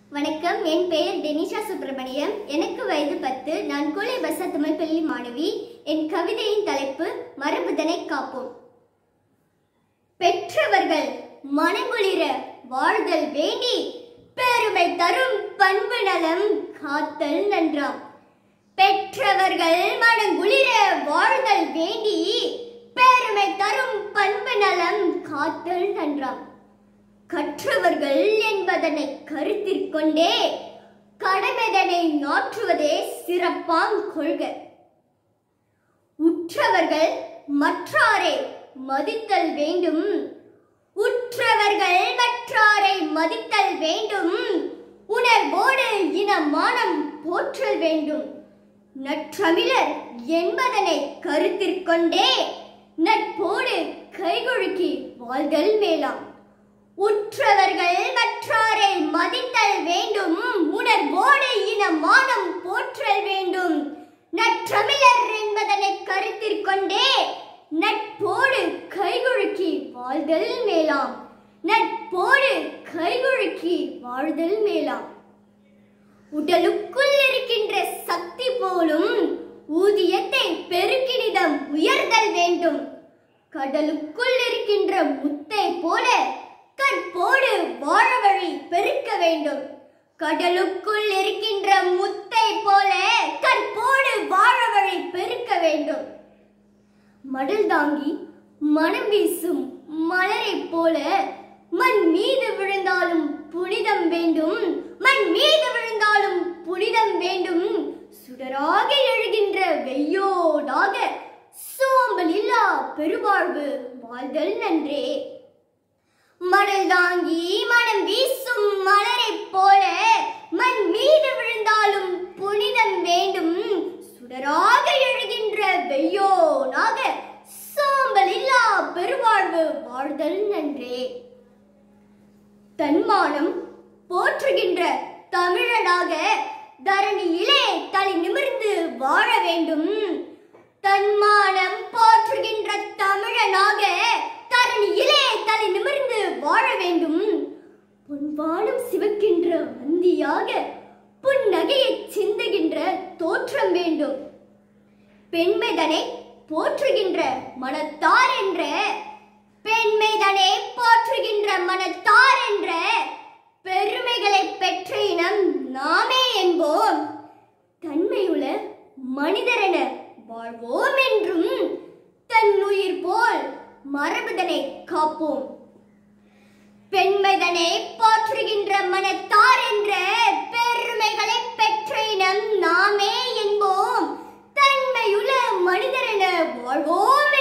வணக்கம் என் பெயர் டெனிஷா சுப்பிரமணியம் எனக்கு வயது பத்து நான் கூலை பச தமிழ் பள்ளி மாணவி என் கவிதையின் தலைப்பு மரபுதனை காப்போம் பெற்றவர்கள் மனங்குளிர வாழ்தல் வேண்டி பெருமை தரும் பண்பு நலம் காத்தல் நன்றாம் பெற்றவர்கள் மனங்குளிர வாழ்தல் வேண்டி பெருமை தரும் பண்பு நலம் காத்தல் நன்றாம் கற்றவர்கள் என்பதனை கருத்திற்கொண்டே கடமைதனை நாற்றுவதே சிறப்பாங் கொள்க உற்றவர்கள் மற்றாரை மதித்தல் வேண்டும் உற்றவர்கள் மற்றாரை மதித்தல் வேண்டும் உணர்வோடு இனமானம் போற்றல் வேண்டும் நற்றமிழர் என்பதனை கருத்திற்கொண்டே நட்போடு கைகொழுக்கி வாழ்தல் மேலாம் உற்றவர்கள் மற்றாரை மதித்தல் வேண்டும் உணர்வோடு இனமானம் போற்றல் வேண்டும் நற்றமிழர் என்பதனை கருத்திற்கொண்டே நட்போடு கைகுலுக்கி வாழ்தல் மேலாம் நட்போடு கைகுலுக்கி வாழ்தல் மேலாம் உடலுக்குள் இருக்கின்ற சக்தி போலும் ஊதியத்தை பெருக்கினிதம் உயர்தல் வேண்டும் கடலுக்குள் இருக்கின்ற முத்தை போல கற்போடு வாழ வழி பெருக்க வேண்டும் கடலுக்குள் இருக்கின்ற முத்தை போல கற்போடு வாழ வழி பெருக்க வேண்டும் மடல் தாங்கி மனம் வீசும் மலரைப் போல மண் மீது விழுந்தாலும் புனிதம் வேண்டும் மண் மீது விழுந்தாலும் புனிதம் வேண்டும் சுடராக எழுகின்ற வெய்யோடாக சோம்பல் இல்லா பெருவாழ்வு வாழ்தல் நன்றே மணல் தாங்கி மனம் வீசும் மலரைப் போல மண் மீது விழுந்தாலும் புனிதம் வேண்டும் சுடராக எழுகின்ற வெய்யோனாக சோம்பல் இல்லா பெருவாழ்வு வாழ்தல் நன்றே தன்மானம் போற்றுகின்ற தமிழனாக தரணியிலே தலை நிமிர்ந்து வாழ வேண்டும் தன்மானம் போற்றுகின்ற தமிழனாக தரணியிலே தலை நிமிர்ந்து வாழ வேண்டும் பொன்வானம் சிவக்கின்ற அந்தியாக புன்னகையை சிந்துகின்ற தோற்றம் வேண்டும் பெண்மைதனை போற்றுகின்ற மனத்தார் என்ற பெண்மைதனை போற்றுகின்ற மனத்தார் என்ற பெருமைகளை பெற்ற இனம் நாமே என்போம் தன்மையுள்ள மனிதரென வாழ்வோம் என்றும் தன்னுயிர் போல் மரபுதனை காப்போம் பெண்மைதனை போற்றுகின்ற மனத்தார் என்ற பெருமைகளை பெற்ற இனம் நாமே என்போம் தன்மையுள்ள மனிதரென வாழ்வோம்